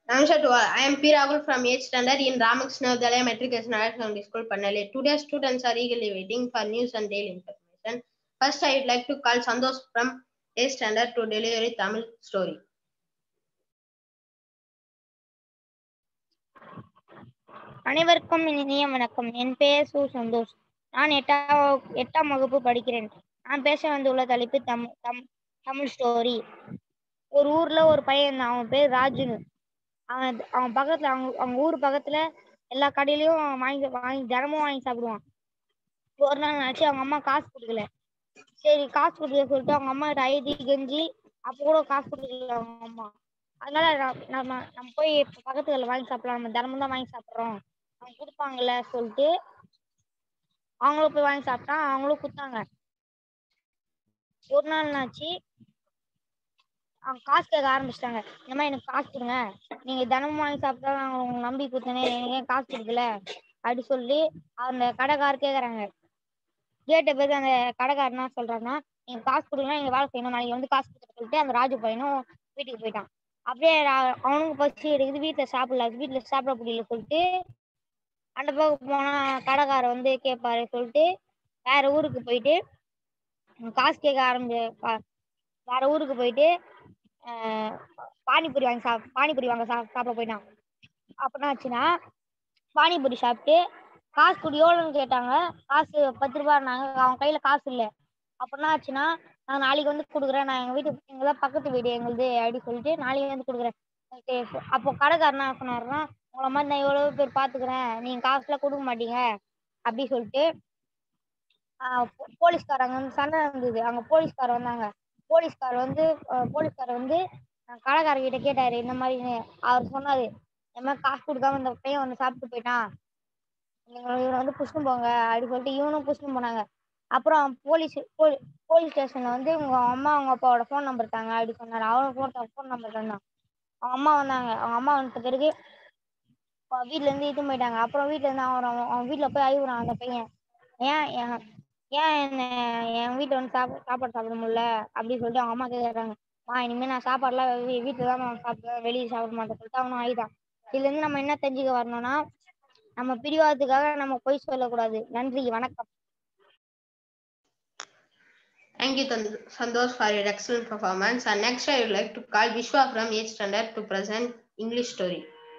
Namaskar to all. I am P. Rahul from 8th standard in Ramakrishna Vidyalayam Matriculation Higher Secondary School, Pannale. Today, students are eagerly waiting for news and daily information. First, I would like to call Sandosh from 8th standard to deliver a Tamil story. அனைவருக்கும் இனிய வணக்கம் என் பெயர் சு சந்தோஷ் நான் எட்டாம் வகுப்பு- எட்டாம் வகுப்பு படிக்கிறேன் நான் பேச வந்துள்ள தலைப்பு தம் தம் தமிழ் ஸ்டோரி ஒரு ஊர்ல ஒரு பையன் இருந்தான் அவன் பேர் ராஜுன்னு அவன் அவன் பக்கத்துல அவங்க அவங்க ஊர் பக்கத்துல எல்லா கடையிலயும் வாங்கி வாங்கி தினமும் வாங்கி சாப்பிடுவான் ஒரு நாள் ஆச்சு அவங்க அம்மா காசு கொடுக்கல சரி காசு கொடுக்கல சொல்லிட்டு அவங்க அம்மா கிட்ட ஐடி கெஞ்சி அப்போ கூட காசு கொடுக்கல அவங்க அம்மா அதனால நான் நம்ம நம்ம போய் பக்கத்து கடையில வாங்கி சாப்பிடலாம் நம்ம தினமும் தான் வாங்கி சாப்பிடுறோம் அவங்க கொடுப்பாங்கல்ல சொல்லிட்டு அவங்களும் போய் வாங்கி சாப்பிட்டா அவங்களும் கொடுத்தாங்க ஒரு நாள் என்னாச்சு அவங்க காசு கேட்க ஆரம்பிச்சிட்டாங்க இந்த மாதிரி எனக்கு காசு கொடுங்க நீங்க தினமும் வாங்கி சாப்பிட்டா நான் உங்களை நம்பி கொடுத்தேனே எனக்கு ஏன் காசு கொடுக்கல அப்படி சொல்லி அந்த கடைக்காரர் கேக்குறாங்க கேட்ட பிறகு அந்த கடைக்காரர் என்ன சொல்றாருன்னா நீங்க காசு கொடுக்கலாம் நீங்க வேலை செய்யணும் நாளைக்கு வந்து காசு கொடுத்து சொல்லிட்டு அந்த ராஜு பையனும் வீட்டுக்கு போயிட்டான் அப்படியே ரா- அவனுக்கு பசி எடுக்குது வீட்டுல சாப்பிடல வீட்டுல சாப்பிட முடியல சொல்லிட்டு அந்த பக்கம் போனா கடைக்காரர் வந்து கேட்பாரு சொல்லிட்டு வேற ஊருக்கு போயிட்டு காசு கேட்க ஆரம்பி பா- வேற ஊருக்கு போயிட்டு ஆஹ் பானிபூரி வாங்கி சாப் பானிபூரி வாங்க சா சாப்பிட போயிட்டான் அப்ப என்ன ஆச்சுன்னா பானிபூரி சாப்பிட்டு காசு கொடு எவ்வளோன்னு கேட்டாங்க காசு பத்து ரூபான்னாங்க அவன் கையில காசு இல்லை அப்ப என்ன ஆச்சுன்னா நான் நாளைக்கு வந்து கொடுக்குறேன் நான் எங்க வீட்டு எங்கதான் பக்கத்து வீடு எங்களுது அப்படி சொல்லிட்டு நாளைக்கு வந்து கொடுக்குறேன் Okay, அப்போ கடைக்காரர் என்ன சொன்னாருன்னா உங்களை மாதிரி நான் எவ்வளவு பேர் பாத்துக்கிறேன் நீங்க காசுலாம் கொடுக்க மாட்டீங்க அப்படி சொல்லிட்டு ஆஹ் போ- போலீஸ்காரங்க வந்து சண்டை இருந்தது அங்க போலீஸ்கார் வந்தாங்க போலீஸ்கார் வந்து ஆஹ் போலீஸ்கார் வந்து ஆஹ் கடைக்காரர்கிட்ட கேட்டாரு இந்த மாதிரி அவர் சொன்னாரு இந்த மாதிரி காசு கொடுக்காம இந்த பையன் வந்து சாப்பிட்டு போயிட்டான் நீங்க இவனை வந்து புஷ்ணு போங்க அப்படி சொல்லிட்டு இவனும் புஷ்ணு போனாங்க அப்புறம் போலீஸ் போலீஸ் ஸ்டேஷன்ல வந்து உங்க அம்மா அவங்க அப்பாவோட ஃபோன் நம்பர் தாங்க அப்படி சொன்னாரு அவனுக்கு ஃபோன் ஃபோன் நம்பர் தந்தான் அவங்க அம்மா வந்தாங்க அவங்க அம்மா வந்த பிறகு அவ வீட்ல இருந்து இட்டு போயிட்டாங்க அப்புறம் வீட்ல இருந்து அவன் அவன் அவன் வீட்ல போய் அழுகுறான் அந்த பையன் ஏன் என் ஏன் என்ன என் வீட்டுல வந்து சாப்பா சாப்பாடு சாப்பிட முடியல அப்படின்னு சொல்லிட்டு அவங்க அம்மா கேக்குறாங்க மா இனிமே நான் சாப்பாடுலாம் வீ- வீட்டுல தான் நான் சாப்பிடுவேன் வெளியே சாப்பிட மாட்டேன் சொல்லிட்டு அவனும் அழுதான் இதுல இருந்து நம்ம என்ன தெரிஞ்சுக்க வரணும்னா நம்ம பிடிவாதத்துக்காக நம்ம பொய் சொல்லக்கூடாது நன்றி வணக்கம் Thank you, Tan- Sandosh, for your excellent performance. And next, I would like to call Vishwa from 8th standard to present English story.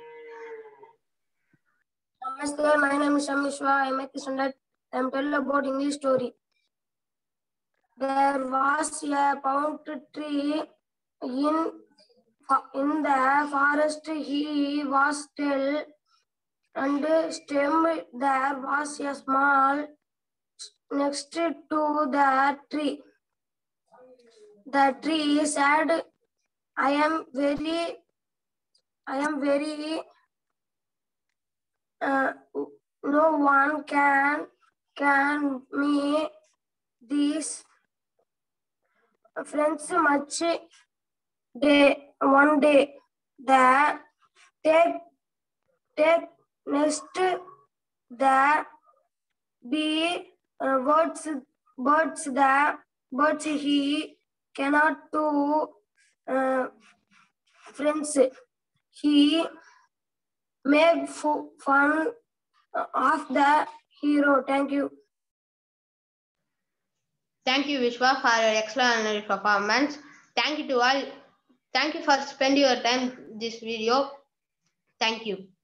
Namaste, my name is Shamishwa. I am a standard. I am tell about English story. There was a palm tree in in the forest. He was still, and stem there was a small next to the tree. The tree said, "I am very, I am very." uh, no one can can me these friends much day one day the take take next the be uh, birds birds the birds he cannot do uh, friends he make fu- fun of the hero. Thank you. Thank you, Vishwa, for your extraordinary performance. Thank you to all. Thank you for spending your time this video. Thank you.